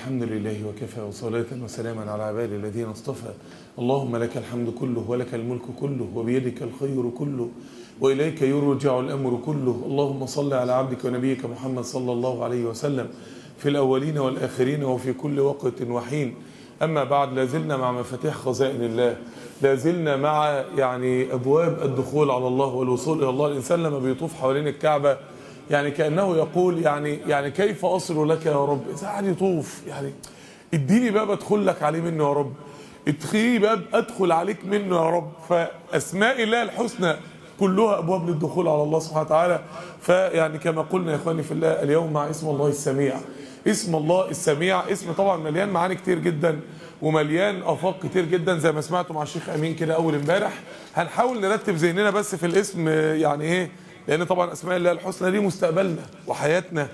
الحمد لله وكفى وصلاة وسلاما على عباده الذين اصطفى اللهم لك الحمد كله ولك الملك كله وبيدك الخير كله وإليك يرجع الأمر كله اللهم صل على عبدك ونبيك محمد صلى الله عليه وسلم في الأولين والآخرين وفي كل وقت وحين أما بعد لازلنا مع مفاتيح خزائن الله لازلنا مع يعني أبواب الدخول على الله والوصول إلى الله الإنسان لما بيطوف حوالين الكعبة يعني كأنه يقول يعني يعني كيف أصل لك يا رب إذا قاعد يطوف يعني اديني باب أدخل لك عليه منه يا رب ادخلي باب أدخل عليك منه يا رب فأسماء الله الحسنى كلها أبواب للدخول على الله سبحانه وتعالى فيعني كما قلنا يا إخواني في الله اليوم مع اسم الله السميع اسم الله السميع اسم طبعا مليان معاني كتير جدا ومليان افاق كتير جدا زي ما سمعتوا مع الشيخ امين كده اول امبارح هنحاول نرتب ذهننا بس في الاسم يعني ايه لان طبعا اسماء الله الحسنى دي مستقبلنا وحياتنا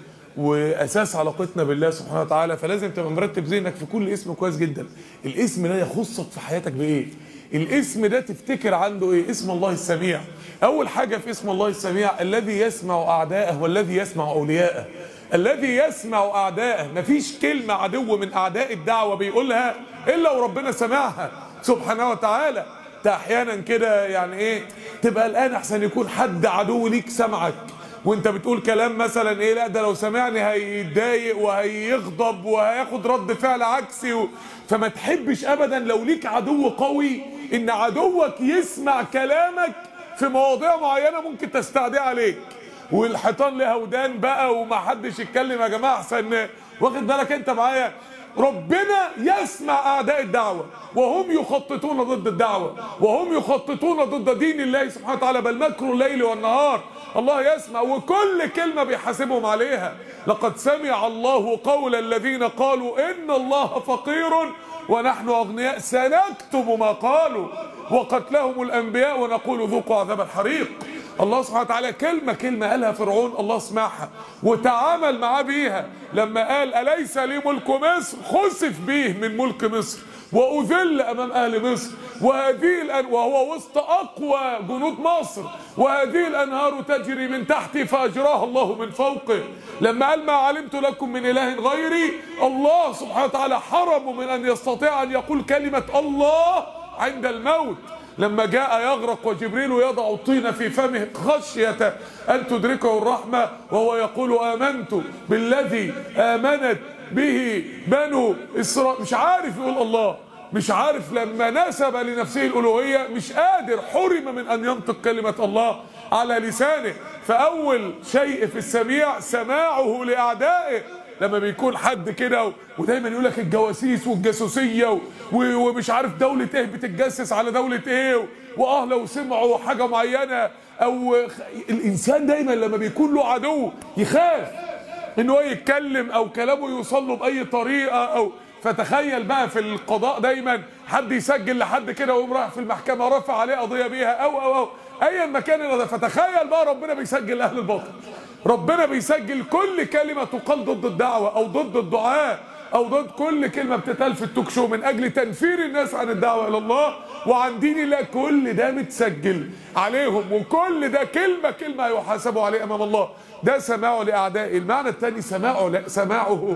واساس علاقتنا بالله سبحانه وتعالى فلازم تبقى مرتب ذهنك في كل اسم كويس جدا الاسم ده يخصك في حياتك بايه الاسم ده تفتكر عنده ايه اسم الله السميع اول حاجه في اسم الله السميع الذي يسمع اعداءه والذي يسمع اولياءه الذي يسمع اعداءه مفيش كلمه عدو من اعداء الدعوه بيقولها الا وربنا سمعها سبحانه وتعالى ده احيانا كده يعني ايه تبقى الان احسن يكون حد عدو ليك سمعك وانت بتقول كلام مثلا ايه لا ده لو سمعني هيتضايق وهيغضب وهياخد رد فعل عكسي و... فما تحبش ابدا لو ليك عدو قوي ان عدوك يسمع كلامك في مواضيع معينه ممكن تستعدي عليك والحيطان لها ودان بقى ومحدش يتكلم يا جماعه احسن واخد بالك انت معايا ربنا يسمع اعداء الدعوه وهم يخططون ضد الدعوه وهم يخططون ضد دين الله سبحانه وتعالى بل مكر الليل والنهار الله يسمع وكل كلمه بيحاسبهم عليها لقد سمع الله قول الذين قالوا ان الله فقير ونحن اغنياء سنكتب ما قالوا وقتلهم الانبياء ونقول ذوقوا عذاب الحريق الله سبحانه وتعالى كلمة كلمة قالها فرعون الله سمعها وتعامل معاه بيها لما قال أليس لي ملك مصر خسف به من ملك مصر وأذل أمام أهل مصر وهذه الأن وهو وسط أقوى جنود مصر وهذه الأنهار تجري من تحتي فأجراها الله من فوقه لما قال ما علمت لكم من إله غيري الله سبحانه وتعالى حرمه من أن يستطيع أن يقول كلمة الله عند الموت لما جاء يغرق وجبريل يضع الطين في فمه خشية أن تدركه الرحمة وهو يقول آمنت بالذي آمنت به بنو إسرائيل مش عارف يقول الله مش عارف لما نسب لنفسه الألوهية مش قادر حرم من أن ينطق كلمة الله على لسانه فأول شيء في السميع سماعه لأعدائه لما بيكون حد كده ودايما يقول لك الجواسيس والجاسوسيه ومش عارف دوله ايه بتتجسس على دوله ايه واه لو سمعوا حاجه معينه او الانسان دايما لما بيكون له عدو يخاف ان هو يتكلم او كلامه يوصل له باي طريقه او فتخيل بقى في القضاء دايما حد يسجل لحد كده ويقوم رايح في المحكمه رفع عليه قضيه بيها او او او ايا ما كان فتخيل بقى ربنا بيسجل اهل الباطل ربنا بيسجل كل كلمة تقال ضد الدعوة أو ضد الدعاء أو ضد كل كلمة بتتقال في التوك شو من أجل تنفير الناس عن الدعوة إلى الله وعن دين الله كل ده متسجل عليهم وكل ده كلمة كلمة يحاسبوا عليه أمام الله ده سماعه لأعدائه المعنى الثاني سماعه سماعه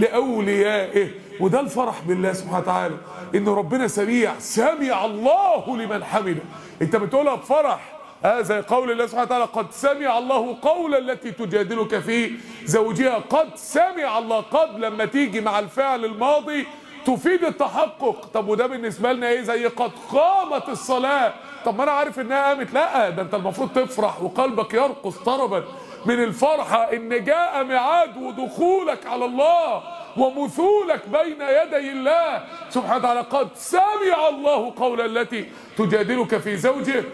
لأوليائه وده الفرح بالله سبحانه وتعالى إن ربنا سميع سمع الله لمن حمده أنت بتقولها بفرح هذا قول الله سبحانه وتعالى قد سمع الله قول التي تجادلك في زوجها قد سمع الله قد لما تيجي مع الفعل الماضي تفيد التحقق طب وده بالنسبه لنا ايه زي قد قامت الصلاه طب ما انا عارف انها قامت لا ده انت المفروض تفرح وقلبك يرقص طربا من الفرحه ان جاء ميعاد ودخولك على الله ومثولك بين يدي الله سبحانه وتعالى قد سمع الله قول التي تجادلك في زوجه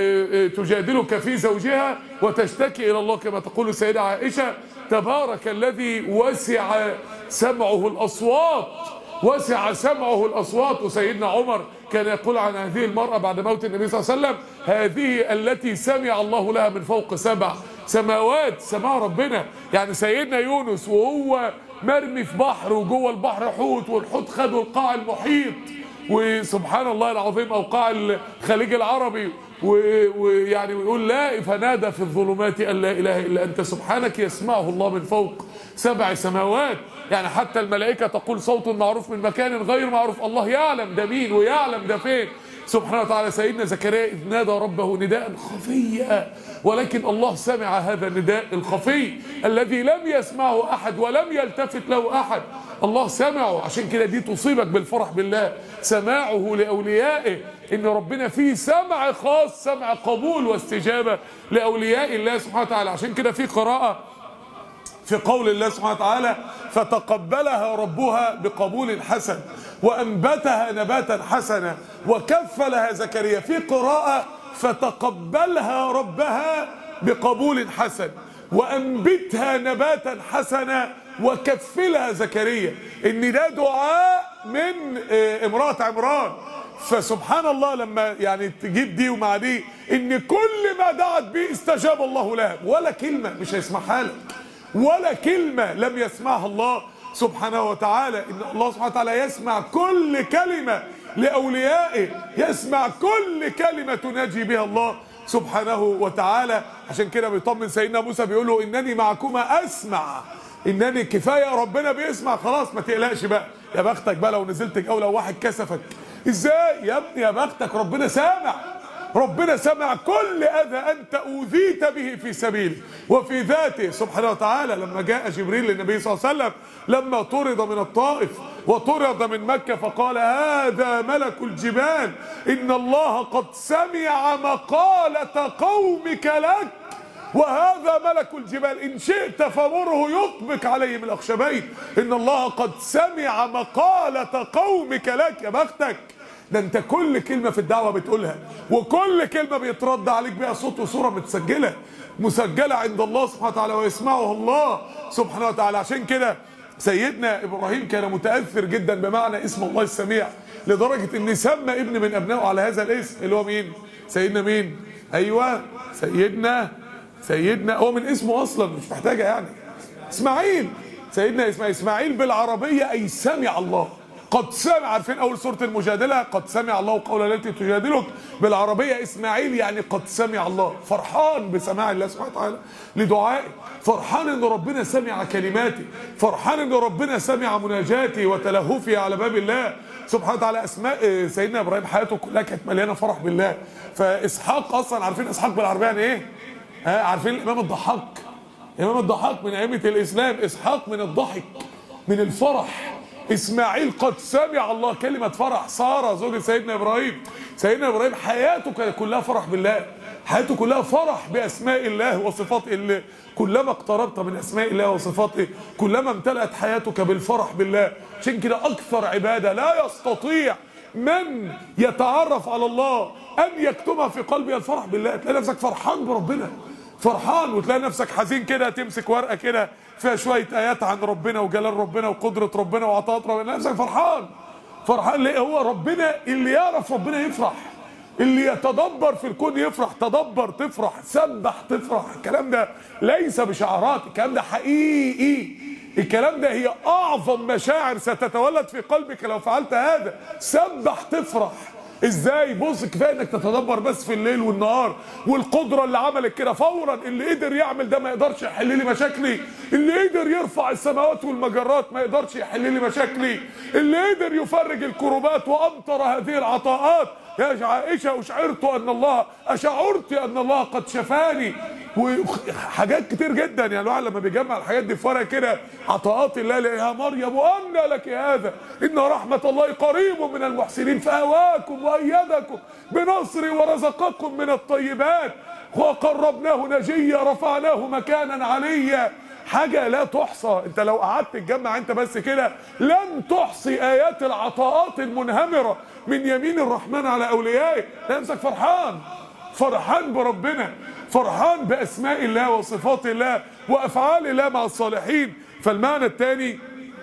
تجادلك في زوجها وتشتكي إلى الله كما تقول السيدة عائشة تبارك الذي وسع سمعه الأصوات وسع سمعه الأصوات وسيدنا عمر كان يقول عن هذه المرأة بعد موت النبي صلى الله عليه وسلم هذه التي سمع الله لها من فوق سبع سماوات سماع ربنا يعني سيدنا يونس وهو مرمي في بحر وجوه البحر حوت والحوت خدوا القاع المحيط وسبحان الله العظيم او قاع الخليج العربي و- ويعني ويقول لا فنادى في الظلمات ان لا اله الا انت سبحانك يسمعه الله من فوق سبع سماوات يعني حتى الملائكه تقول صوت معروف من مكان غير معروف الله يعلم ده مين ويعلم ده فين سبحانه وتعالى سيدنا زكريا إذ نادى ربه نداء خفيا ولكن الله سمع هذا النداء الخفي الذي لم يسمعه أحد ولم يلتفت له أحد الله سمعه عشان كده دي تصيبك بالفرح بالله سماعه لأوليائه إن ربنا فيه سمع خاص سمع قبول واستجابة لأولياء الله سبحانه وتعالى عشان كده في قراءة في قول الله سبحانه وتعالى فتقبلها ربها بقبول حسن وأنبتها نباتا حسنا وكفلها زكريا في قراءة فتقبلها ربها بقبول حسن وأنبتها نباتا حسنا وكفلها زكريا إن ده دعاء من آه، امرأة عمران فسبحان الله لما يعني تجيب دي ومع دي ان كل ما دعت به استجاب الله لها ولا كلمة مش هيسمعها لك ولا كلمة لم يسمعها الله سبحانه وتعالى إن الله سبحانه وتعالى يسمع كل كلمة لأوليائه يسمع كل كلمة تناجي بها الله سبحانه وتعالى عشان كده بيطمن سيدنا موسى بيقول له إنني معكما أسمع إنني كفاية ربنا بيسمع خلاص ما تقلقش بقى يا بختك بقى لو نزلت جولة وواحد كسفك إزاي يا ابني يا بختك ربنا سامع ربنا سمع كل اذى انت اوذيت به في سبيله وفي ذاته سبحانه وتعالى لما جاء جبريل للنبي صلى الله عليه وسلم لما طرد من الطائف وطرد من مكه فقال هذا ملك الجبال ان الله قد سمع مقاله قومك لك وهذا ملك الجبال إن شئت فمره يطبق عليهم الأخشبين إن الله قد سمع مقالة قومك لك يا بختك ده انت كل كلمة في الدعوة بتقولها وكل كلمة بيترد عليك بيها صوت وصورة متسجلة مسجلة عند الله سبحانه وتعالى ويسمعه الله سبحانه وتعالى عشان كده سيدنا ابراهيم كان متاثر جدا بمعنى اسم الله السميع لدرجه ان سمى ابن من ابنائه على هذا الاسم اللي هو مين؟ سيدنا مين؟ ايوه سيدنا سيدنا هو من اسمه اصلا مش محتاجه يعني اسماعيل سيدنا اسماعيل اسماعيل بالعربيه اي سمع الله قد سمع عارفين اول سوره المجادله قد سمع الله قول التي تجادلك بالعربيه اسماعيل يعني قد سمع الله فرحان بسماع الله سبحانه وتعالى لدعائي فرحان ان ربنا سمع كلماتي فرحان ان ربنا سمع مناجاتي وتلهفي على باب الله سبحانه وتعالى اسماء آه، سيدنا ابراهيم حياته كلها كانت مليانه فرح بالله فاسحاق اصلا عارفين اسحاق بالعربيه يعني ايه؟ ها عارفين الامام الضحاك امام الضحاك من ائمه الاسلام اسحاق من الضحك من الفرح اسماعيل قد سمع الله كلمه فرح ساره زوجة سيدنا ابراهيم سيدنا ابراهيم حياته كانت كلها فرح بالله حياته كلها فرح باسماء الله وصفات الله كلما اقتربت من اسماء الله وصفاته كلما امتلأت حياتك بالفرح بالله عشان كده اكثر عباده لا يستطيع من يتعرف على الله ان يكتمها في قلبه الفرح بالله تلاقي نفسك فرحان بربنا فرحان وتلاقي نفسك حزين كده تمسك ورقه كده فيها شويه ايات عن ربنا وجلال ربنا وقدره ربنا وعطاءات ربنا نفسك فرحان فرحان ليه هو ربنا اللي يعرف ربنا يفرح اللي يتدبر في الكون يفرح تدبر تفرح سبح تفرح الكلام ده ليس بشعارات الكلام ده حقيقي الكلام ده هي اعظم مشاعر ستتولد في قلبك لو فعلت هذا سبح تفرح ازاي بص كفايه انك تتدبر بس في الليل والنهار والقدره اللي عملت كده فورا اللي قدر يعمل ده ما يقدرش يحل لي مشاكلي اللي قدر يرفع السماوات والمجرات ما يقدرش يحل لي مشاكلي اللي قدر يفرج الكروبات وامطر هذه العطاءات يا عائشه اشعرت ان الله اشعرت ان الله قد شفاني وحاجات كتير جدا يعني الواحد لما بيجمع الحاجات دي في ورقه كده عطاءات الله يا مريم وان لك هذا ان رحمه الله قريب من المحسنين فاواكم وايدكم بنصري ورزقكم من الطيبات وقربناه نجيا رفعناه مكانا عليا حاجة لا تحصى انت لو قعدت تجمع انت بس كده لن تحصي ايات العطاءات المنهمرة من يمين الرحمن على اوليائه نفسك فرحان فرحان بربنا فرحان باسماء الله وصفات الله وافعال الله مع الصالحين فالمعنى الثاني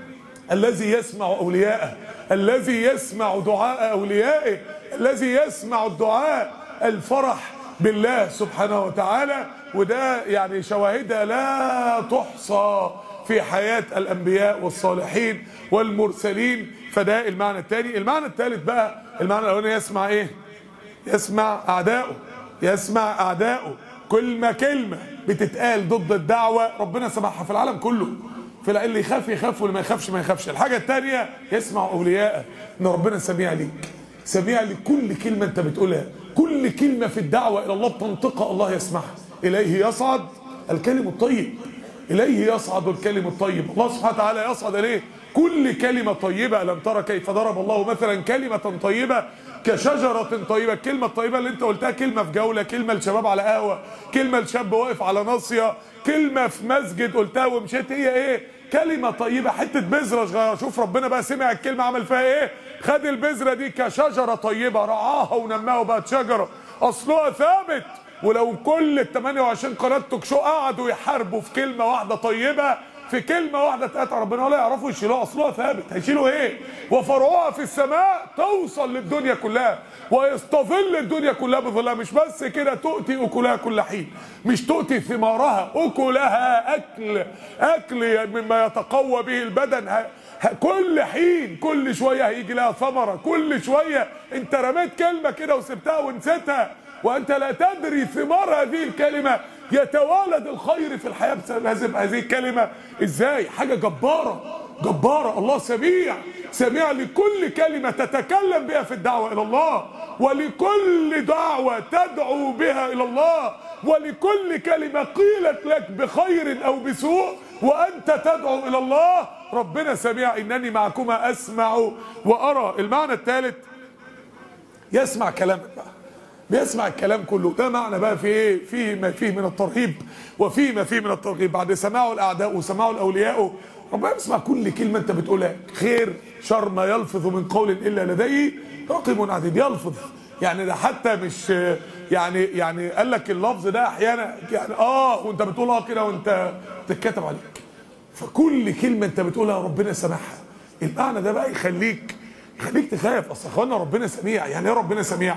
الذي يسمع اولياءه الذي يسمع دعاء اوليائه الذي يسمع الدعاء الفرح بالله سبحانه وتعالى وده يعني شواهدها لا تحصى في حياة الأنبياء والصالحين والمرسلين فده المعنى الثاني المعنى الثالث بقى المعنى الأولاني يسمع إيه يسمع أعدائه يسمع اعدائه كلمه كلمه بتتقال ضد الدعوه ربنا سمعها في العالم كله في الع- اللي يخاف يخاف واللي ما يخافش ما يخافش الحاجه الثانيه يسمع اولياءه ان ربنا سميع ليك سميع لكل كلمه انت بتقولها كل كلمه في الدعوه الى الله بتنطقها الله يسمعها اليه يصعد الكلم الطيب إليه يصعد الكلم الطيب الله سبحانه وتعالى يصعد إليه كل كلمة طيبة ألم ترى كيف ضرب الله مثلا كلمة طيبة كشجرة طيبة الكلمة الطيبة اللي انت قلتها كلمة في جولة كلمة لشباب على قهوة كلمة لشاب واقف على ناصية كلمة في مسجد قلتها ومشيت هي ايه كلمة طيبة حتة بذرة صغيرة شوف ربنا بقى سمع الكلمة عمل فيها ايه خد البذرة دي كشجرة طيبة رعاها ونماها وبقت شجرة أصلها ثابت ولو كل ال 28 قناه توك شو قعدوا يحاربوا في كلمه واحده طيبه في كلمه واحده تقطع ربنا ولا يعرفوا يشيلوها اصلها ثابت هيشيلوا ايه وفرعوها في السماء توصل للدنيا كلها ويستظل الدنيا كلها بظلها مش بس كده تؤتي اكلها كل حين مش تؤتي ثمارها اكلها اكل اكل مما يتقوى به البدن ه- ه- كل حين كل شويه هيجي لها ثمره كل شويه انت رميت كلمه كده وسبتها ونسيتها وانت لا تدري ثمار هذه الكلمه يتوالد الخير في الحياه بسبب هذه هذه الكلمه ازاي حاجه جباره جباره الله سميع سميع لكل كلمه تتكلم بها في الدعوه الى الله ولكل دعوه تدعو بها الى الله ولكل كلمه قيلت لك بخير او بسوء وانت تدعو الى الله ربنا سميع انني معكما اسمع وارى المعنى الثالث يسمع كلامك بقى بيسمع الكلام كله ده معنى بقى في ايه فيه ما فيه من الترهيب وفيه ما فيه من الترغيب بعد سماعه الاعداء وسماعه الاولياء ربنا بيسمع كل كلمه انت بتقولها خير شر ما يلفظ من قول الا لديه رقيب عتيد يلفظ يعني ده حتى مش يعني يعني قال لك اللفظ ده احيانا يعني اه وانت بتقول اه كده وانت تتكتب عليك فكل كلمه انت بتقولها ربنا سامعها المعنى ده بقى يخليك يخليك تخاف اصل يا اخوانا ربنا سميع يعني ايه ربنا سميع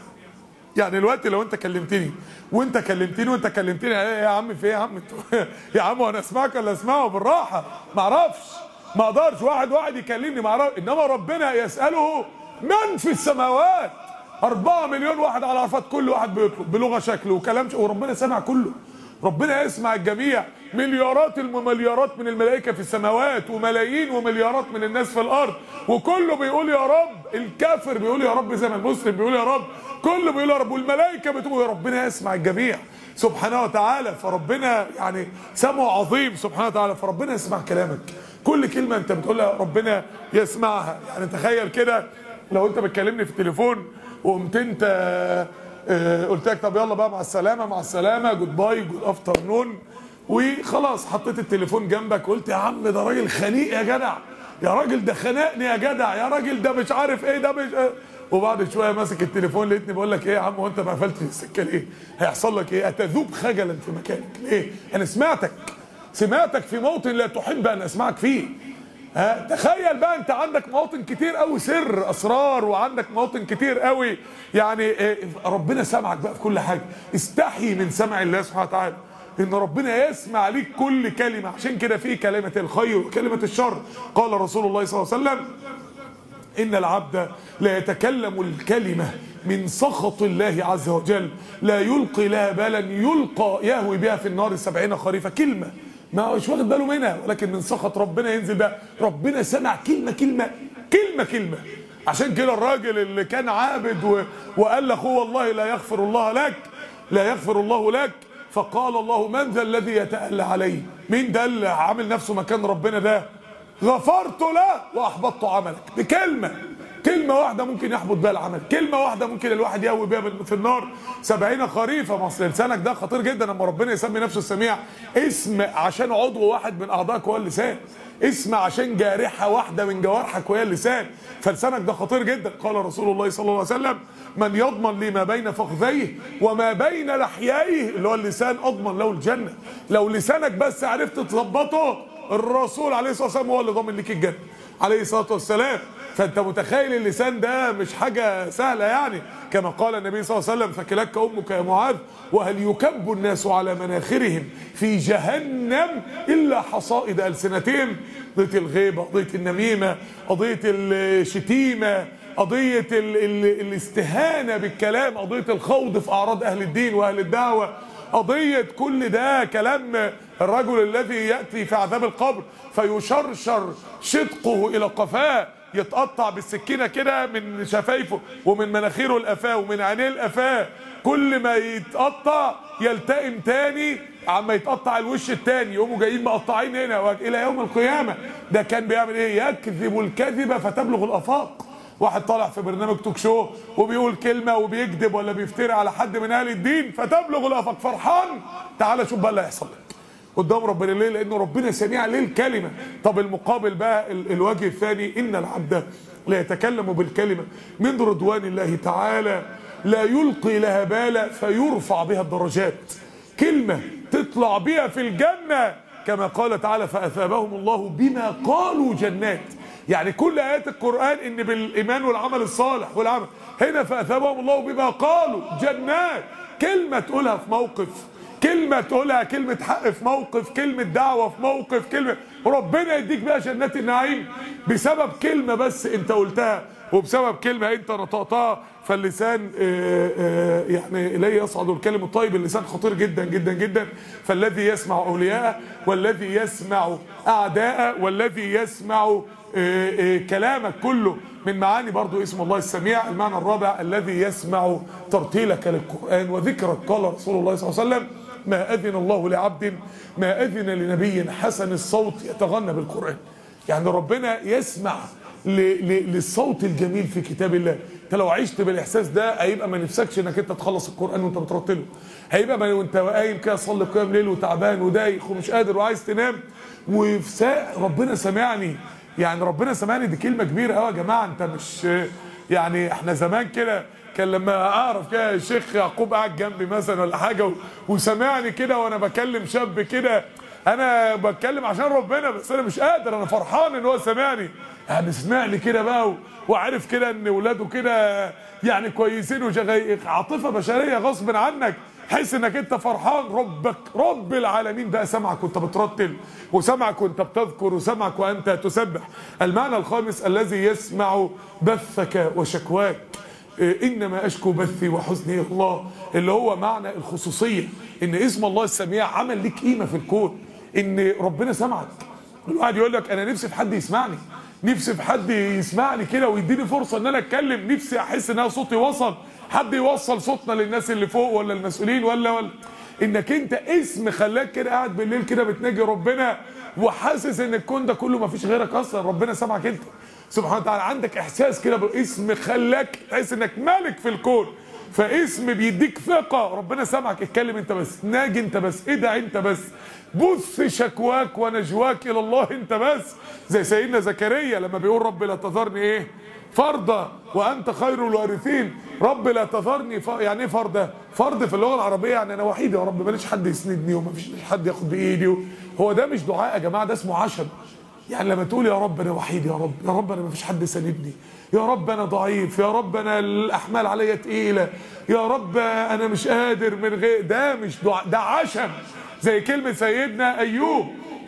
يعني دلوقتي لو انت كلمتني وانت كلمتني وانت كلمتني ايه يا عم في ايه يا عم انت- يا عم وانا اسمعك ولا اسمعه بالراحه ما اعرفش ما اقدرش واحد واحد يكلمني ما اعرفش انما ربنا يساله من في السماوات أربعة مليون واحد على عرفات كل واحد بيطلب بلغه شكله وكلام ش... وربنا سمع كله ربنا يسمع الجميع مليارات المليارات من الملائكه في السماوات وملايين ومليارات من الناس في الارض وكله بيقول يا رب الكافر بيقول يا رب زي ما المسلم بيقول يا رب كله بيقول يا رب والملائكه بتقول يا ربنا يسمع الجميع سبحانه وتعالى فربنا يعني سمعه عظيم سبحانه وتعالى فربنا يسمع كلامك كل كلمه انت بتقولها ربنا يسمعها يعني تخيل كده لو انت بتكلمني في التليفون وقمت انت آه، قلت لك طب يلا بقى مع السلامه مع السلامه جود باي جود افتر نون وخلاص حطيت التليفون جنبك قلت يا عم ده راجل خنيق يا جدع يا راجل ده خنقني يا جدع يا راجل ده مش عارف ايه ده مش آه. وبعد شويه ماسك التليفون لقيتني بقول لك ايه يا عم وانت ما قفلتش السكه ليه؟ هيحصل لك ايه؟ هتذوب خجلا في مكانك ليه؟ انا سمعتك سمعتك في موطن لا تحب ان اسمعك فيه ها تخيل بقى انت عندك مواطن كتير قوي سر اسرار وعندك مواطن كتير قوي يعني اه، ربنا سمعك بقى في كل حاجه استحي من سمع الله سبحانه وتعالى ان ربنا يسمع ليك كل كلمه عشان كده في كلمه الخير وكلمه الشر قال رسول الله صلى الله عليه وسلم إن العبد لا يتكلم الكلمة من سخط الله عز وجل لا يلقي لها بالا يلقى يهوي بها في النار سبعين خريفة كلمة ما هوش واخد باله منها ولكن من سخط ربنا ينزل بقى ربنا سمع كلمة كلمة كلمة كلمة عشان كده الراجل اللي كان عابد و... وقال لاخوه والله لا يغفر الله لك لا يغفر الله لك فقال الله من ذا الذي يتألى عليه مين ده اللي عامل نفسه مكان ربنا ده غفرت له واحبطت عملك بكلمه كلمة واحدة ممكن يحبط بها العمل كلمة واحدة ممكن الواحد يهوي بها في النار سبعين خريفة ما اصل لسانك ده خطير جدا لما ربنا يسمي نفسه السميع اسم عشان عضو واحد من أعضائك هو اللسان اسم عشان جارحة واحدة من جوارحك وهي اللسان فلسانك ده خطير جدا قال رسول الله صلى الله عليه وسلم من يضمن لي ما بين فخذيه وما بين لحييه اللي هو اللسان أضمن له الجنة لو لسانك بس عرفت تظبطه الرسول عليه الصلاه والسلام هو اللي ضامن لك الجنه عليه الصلاه والسلام فانت متخيل اللسان ده مش حاجه سهله يعني كما قال النبي صلى الله عليه وسلم فكلك امك يا معاذ وهل يكب الناس على مناخرهم في جهنم الا حصائد السنتهم قضيه الغيبه قضيه النميمه قضيه الشتيمه قضيه ال ال الاستهانه بالكلام قضيه الخوض في اعراض اهل الدين واهل الدعوه قضية كل ده كلام الرجل الذي يأتي في عذاب القبر فيشرشر شدقه إلى قفاه يتقطع بالسكينة كده من شفايفه ومن مناخيره لقفاه ومن عينيه لقفاه كل ما يتقطع يلتئم تاني عما يتقطع الوش التاني يقوموا جايين مقطعين هنا الى يوم القيامة ده كان بيعمل ايه يكذب الكذبة فتبلغ الافاق واحد طالع في برنامج توك شو وبيقول كلمة وبيكذب ولا بيفتري على حد من اهل الدين فتبلغ الافاق فرحان تعالى شوف بقى اللي هيحصل لك قدام ربنا ليه لانه ربنا سميع للكلمه طب المقابل بقى ال الوجه الثاني ان العبد لا يتكلم بالكلمه من رضوان الله تعالى لا يلقي لها بالا فيرفع بها الدرجات كلمه تطلع بها في الجنه كما قال تعالى فاثابهم الله بما قالوا جنات يعني كل ايات القران ان بالايمان والعمل الصالح والعمل هنا فاثابهم الله بما قالوا جنات كلمه تقولها في موقف كلمة تقولها كلمة حق في موقف كلمة دعوة في موقف كلمة ربنا يديك بقى جنات النعيم بسبب كلمة بس انت قلتها وبسبب كلمة انت نطقتها فاللسان آآ آآ يعني اليه يصعد الكلم الطيب اللسان خطير جدا جدا جدا فالذي يسمع اولياءه والذي يسمع اعداءه والذي يسمع آآ كلامك كله من معاني برضو اسم الله السميع المعنى الرابع الذي يسمع ترتيلك للقرآن وذكرك قال رسول الله صلى الله عليه وسلم ما أذن الله لعبد ما أذن لنبي حسن الصوت يتغنى بالقرآن يعني ربنا يسمع للصوت الجميل في كتاب الله انت لو عشت بالاحساس ده هيبقى ما نفسكش انك انت تخلص القران وانت بترتله هيبقى ما وانت قايم كده صلي قيام ليل وتعبان ودايخ ومش قادر وعايز تنام وفي ربنا سمعني يعني ربنا سمعني دي كلمه كبيره قوي يا جماعه انت مش يعني احنا زمان كده كان لما اعرف كده الشيخ يعقوب قاعد جنبي مثلا ولا حاجه وسمعني كده وانا بكلم شاب كده انا بتكلم عشان ربنا بس انا مش قادر انا فرحان ان هو سمعني يعني سمعني كده بقى وعارف كده ان ولاده كده يعني كويسين وشغالين عاطفه بشريه غصب عنك حس انك انت فرحان ربك رب العالمين بقى سمعك وانت بترتل وسمعك وانت بتذكر وسمعك وانت تسبح المعنى الخامس الذي يسمع بثك وشكواك انما اشكو بثي وحزني الله اللي هو معنى الخصوصيه ان اسم الله السميع عمل لك قيمه في الكون ان ربنا سمعك الواحد يقول لك انا نفسي في حد يسمعني نفسي في حد يسمعني كده ويديني فرصه ان انا اتكلم نفسي احس ان انا صوتي وصل حد يوصل صوتنا للناس اللي فوق ولا المسؤولين ولا ولا انك انت اسم خلاك كده قاعد بالليل كده بتناجي ربنا وحاسس ان الكون ده كله ما فيش غيرك اصلا ربنا سمعك انت سبحانه وتعالى عندك احساس كده باسم خلاك تحس انك ملك في الكون فاسم بيديك ثقه ربنا سمعك اتكلم انت بس ناجي انت بس ادعي انت بس بث شكواك ونجواك الى الله انت بس زي سيدنا زكريا لما بيقول رب لا تذرني ايه فرضا وانت خير الوارثين رب لا تذرني ف... يعني ايه فرض فرض في اللغه العربيه يعني انا وحيد يا رب ماليش حد يسندني ومفيش حد ياخد بايدي هو ده مش دعاء يا جماعه ده اسمه عشم يعني لما تقول يا رب انا وحيد يا رب يا رب انا مفيش حد ساندني يا رب انا ضعيف يا رب انا الاحمال عليا تقيله يا رب انا مش قادر من غير ده مش دعاء ده عشم زي كلمه سيدنا ايوب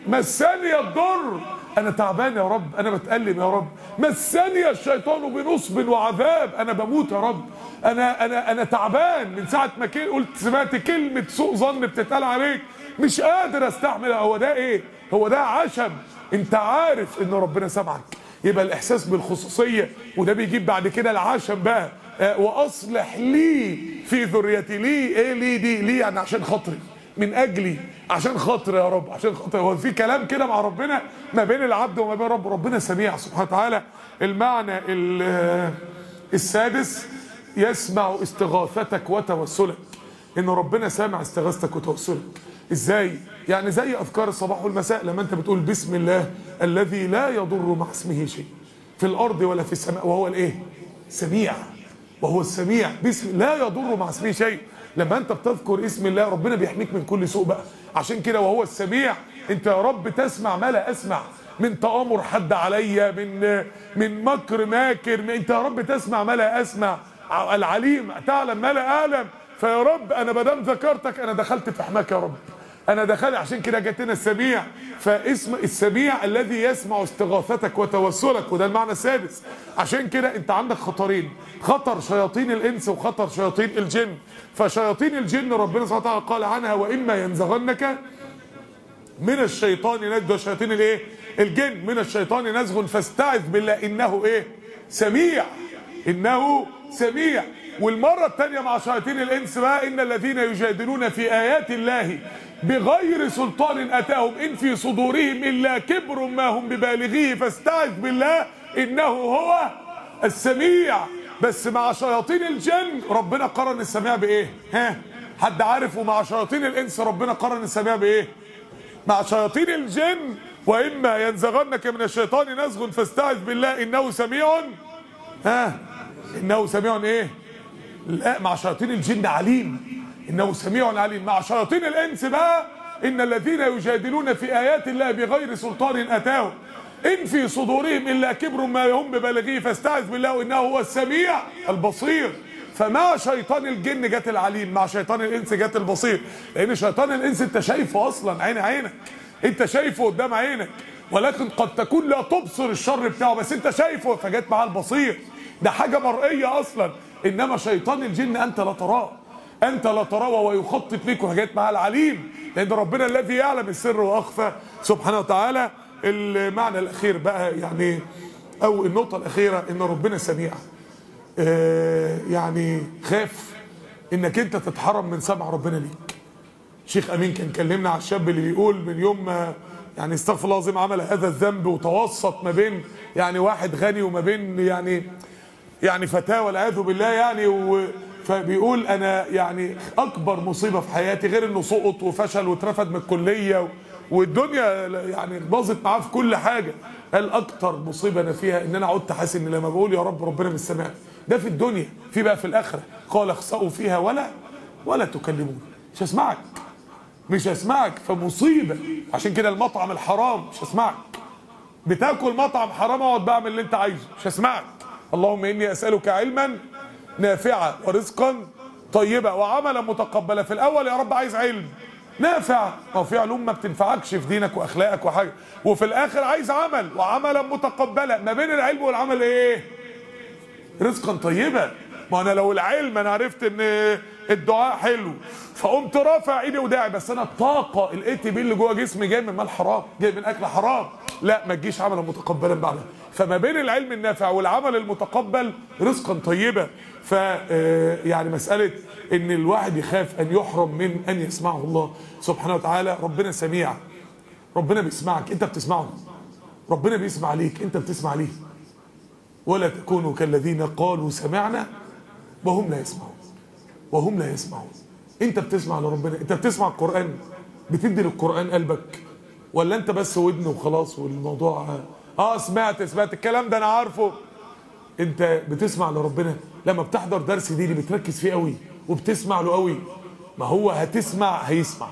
مسني الضر انا تعبان يا رب انا بتألم يا رب مسني الشيطان بنصب وعذاب انا بموت يا رب انا انا انا تعبان من ساعه ما قلت سمعت كلمه سوء ظن بتتقال عليك مش قادر استحمل هو ده ايه هو ده عشم انت عارف ان ربنا سمعك يبقى الاحساس بالخصوصيه وده بيجيب بعد كده العشم بقى آه واصلح لي في ذريتي لي ايه لي دي لي يعني عشان خاطري من اجلي عشان خاطر يا رب عشان خاطر هو في كلام كده مع ربنا ما بين العبد وما بين رب ربنا سميع سبحانه وتعالى المعنى السادس يسمع استغاثتك وتوسلك ان ربنا سامع استغاثتك وتوسلك ازاي يعني زي اذكار الصباح والمساء لما انت بتقول بسم الله الذي لا يضر مع اسمه شيء في الارض ولا في السماء وهو الايه سميع وهو السميع بسم لا يضر مع اسمه شيء لما انت بتذكر اسم الله ربنا بيحميك من كل سوء بقى عشان كده وهو السميع انت يا رب تسمع ما لا اسمع من تآمر حد عليا من من مكر ماكر من انت يا رب تسمع ما لا اسمع العليم تعلم ما لا اعلم فيا رب انا ما دام ذكرتك انا دخلت في حماك يا رب انا دخلت عشان كده جاتنا السميع فاسم السميع الذي يسمع استغاثتك وتوسلك وده المعنى السادس عشان كده انت عندك خطرين خطر شياطين الانس وخطر شياطين الجن فشياطين الجن ربنا سبحانه وتعالى قال عنها واما ينزغنك من الشيطان نزغ شياطين الايه الجن من الشيطان نزغ فاستعذ بالله انه ايه سميع انه سميع والمرة الثانية مع شياطين الانس بقى ان الذين يجادلون في ايات الله بغير سلطان اتاهم ان في صدورهم الا كبر ما هم ببالغيه فاستعذ بالله انه هو السميع بس مع شياطين الجن ربنا قرن السميع بايه ها حد عارف ومع شياطين الانس ربنا قرن السميع بايه مع شياطين الجن واما ينزغنك من الشيطان نزغ فاستعذ بالله انه سميع ها انه سميع ايه لا مع شياطين الجن عليم انه سميع عليم مع شياطين الانس بقى ان الذين يجادلون في ايات الله بغير سلطان اتاهم ان في صدورهم الا كبر ما هم ببالغيه فاستعذ بالله انه هو السميع البصير فمع شيطان الجن جت العليم مع شيطان الانس جت البصير لان شيطان الانس انت شايفه اصلا عين عينك انت شايفه قدام عينك ولكن قد تكون لا تبصر الشر بتاعه بس انت شايفه فجت معاه البصير ده حاجه مرئيه اصلا انما شيطان الجن انت لا تراه انت لا تراه وهو يخطط ليك وحاجات مع العليم لان ربنا الذي يعلم السر واخفى سبحانه وتعالى المعنى الاخير بقى يعني او النقطه الاخيره ان ربنا سميع آه يعني خاف انك انت تتحرم من سمع ربنا ليك شيخ امين كان كلمنا على الشاب اللي بيقول من يوم ما يعني استغفر الله العظيم عمل هذا الذنب وتوسط ما بين يعني واحد غني وما بين يعني يعني فتاه والعياذ بالله يعني و فبيقول انا يعني اكبر مصيبه في حياتي غير انه سقط وفشل واترفد من الكليه والدنيا يعني باظت معاه في كل حاجه قال اكتر مصيبه انا فيها ان انا عدت حاسس ان لما بقول يا رب ربنا مش سامعني ده في الدنيا في بقى في الاخره قال اخسأوا فيها ولا ولا تكلمون مش هسمعك مش هسمعك فمصيبه عشان كده المطعم الحرام مش هسمعك بتاكل مطعم حرام اقعد بعمل اللي انت عايزه مش هسمعك اللهم اني اسالك علما نافعا ورزقا طيبا وعملا متقبلا في الاول يا رب عايز علم نافع ما في علوم ما بتنفعكش في دينك واخلاقك وحاجه وفي الاخر عايز عمل وعملا متقبلا ما بين العلم والعمل ايه رزقا طيبا ما انا لو العلم انا عرفت ان الدعاء حلو فقمت رافع ايدي وداعي بس انا الطاقه الاي تي بي اللي جوه جسمي جاي من مال حرام جاي من اكل حرام لا ما تجيش عملا متقبلا بعدها فما بين العلم النافع والعمل المتقبل رزقا طيبا ف يعني مساله ان الواحد يخاف ان يحرم من ان يسمعه الله سبحانه وتعالى ربنا سميع ربنا بيسمعك انت بتسمعه ربنا بيسمع ليك انت بتسمع ليه ولا تكونوا كالذين قالوا سمعنا وهم لا يسمعون وهم لا يسمعون انت بتسمع لربنا انت بتسمع القران بتدي للقران قلبك ولا انت بس ودن وخلاص والموضوع اه سمعت سمعت الكلام ده انا عارفه انت بتسمع لربنا لما بتحضر درس ديني بتركز فيه قوي وبتسمع له قوي ما هو هتسمع هيسمع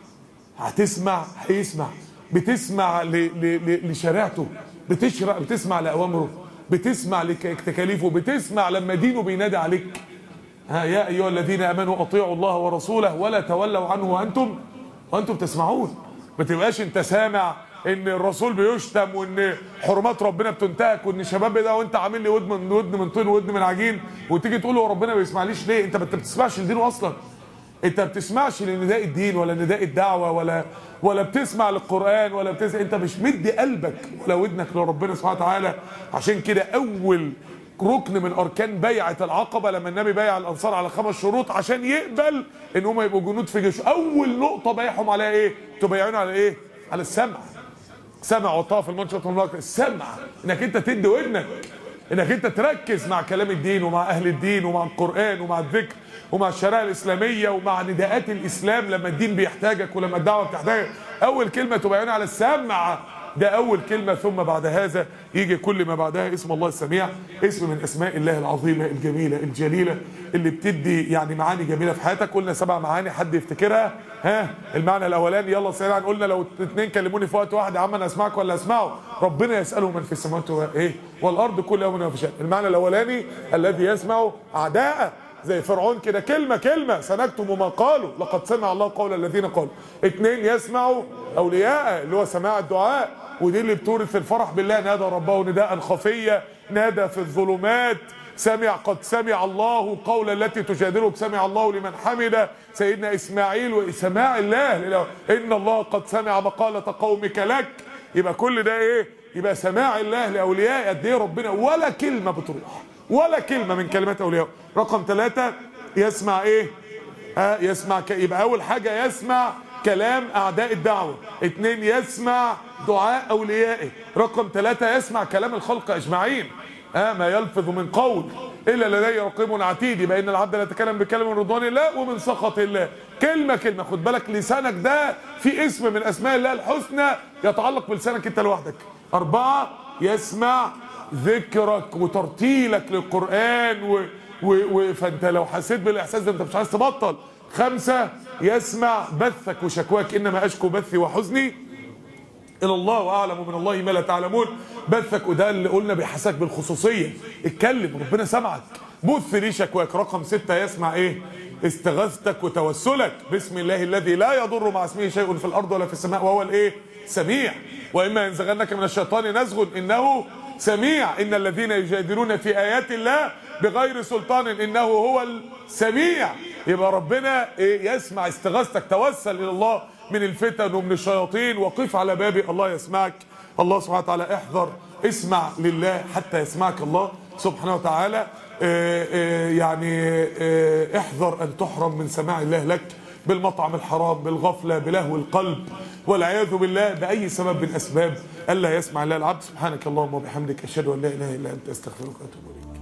هتسمع هيسمع بتسمع ل... ل... لشريعته بتشرع بتسمع لاوامره بتسمع لتكاليفه بتسمع لما دينه بينادي عليك ها يا ايها الذين امنوا اطيعوا الله ورسوله ولا تولوا عنه وانتم وانتم تسمعون ما تبقاش انت سامع ان الرسول بيشتم وان حرمات ربنا بتنتهك وان الشباب ده وانت عامل لي ودن من ودن من طين ودن من عجين وتيجي تقول له ربنا ما بيسمعنيش ليه انت ما بتسمعش لدينه اصلا انت ما بتسمعش لنداء الدين ولا نداء الدعوه ولا ولا بتسمع للقران ولا بتسمع انت مش مدي قلبك ولا ودنك لربنا سبحانه وتعالى عشان كده اول ركن من اركان بيعه العقبه لما النبي بايع الانصار على خمس شروط عشان يقبل ان هم يبقوا جنود في جيشه اول نقطه بايعهم عليها ايه تبايعون على ايه على السمع سمع وطاعه في المنشط والملاك السمع انك انت تدي ودنك انك انت تركز مع كلام الدين ومع اهل الدين ومع القران ومع الذكر ومع الشرائع الاسلاميه ومع نداءات الاسلام لما الدين بيحتاجك ولما الدعوه بتحتاجك اول كلمه تبايعون على السمع ده اول كلمه ثم بعد هذا يجي كل ما بعدها اسم الله السميع اسم من اسماء الله العظيمه الجميله الجليله اللي بتدي يعني معاني جميله في حياتك قلنا سبع معاني حد يفتكرها ها المعنى الاولاني يلا سريعا قلنا لو اتنين كلموني في وقت واحد يا عم انا اسمعك ولا اسمعه ربنا يساله من في السماوات وايه والارض كل يوم في شأن المعنى الاولاني الذي يسمع اعداءه زي فرعون كده كلمة كلمة سنكتم ما قالوا لقد سمع الله قول الذين قالوا اتنين يسمعوا أولياء اللي هو سماع الدعاء ودي اللي بتورث الفرح بالله نادى ربه نداء خفيا نادى في الظلمات سمع قد سمع الله قول التي تجادلك سمع الله لمن حمد سيدنا إسماعيل وسماع الله إن الله قد سمع مقالة قومك لك يبقى كل ده إيه يبقى سماع الله لأولياء قد إيه ربنا ولا كلمة بتروح ولا كلمة من كلمات أولياء رقم ثلاثة يسمع إيه آه يسمع ك... يبقى أول حاجة يسمع كلام أعداء الدعوة اتنين يسمع دعاء أوليائه رقم ثلاثة يسمع كلام الخلق أجمعين آه ما يلفظ من قول إلا لدي رقيب عتيد يبقى إن العبد لا يتكلم بكلمة من رضوان الله ومن سخط الله كلمة كلمة خد بالك لسانك ده في اسم من أسماء الله الحسنى يتعلق بلسانك أنت لوحدك أربعة يسمع ذكرك وترتيلك للقرآن و... و... و... فانت لو حسيت بالاحساس ده انت مش عايز تبطل خمسة يسمع بثك وشكواك انما اشكو بثي وحزني الى الله واعلم من الله ما لا تعلمون بثك وده اللي قلنا بيحسسك بالخصوصيه اتكلم ربنا سمعك بث لي شكواك رقم ستة يسمع ايه استغاثتك وتوسلك بسم الله الذي لا يضر مع اسمه شيء في الارض ولا في السماء وهو الايه سميع واما ينزغنك من الشيطان نزغ انه سميع ان الذين يجادلون في ايات الله بغير سلطان انه هو السميع يبقى ربنا إيه يسمع استغاثتك توسل الى الله من الفتن ومن الشياطين وقف على بابي الله يسمعك الله سبحانه وتعالى احذر اسمع لله حتى يسمعك الله سبحانه وتعالى آآ آآ يعني آآ احذر ان تحرم من سماع الله لك بالمطعم الحرام بالغفلة بلهو القلب والعياذ بالله بأي سبب من أسباب ألا يسمع الله العبد سبحانك اللهم وبحمدك أشهد أن لا إله إلا أنت أستغفرك وأتوب إليك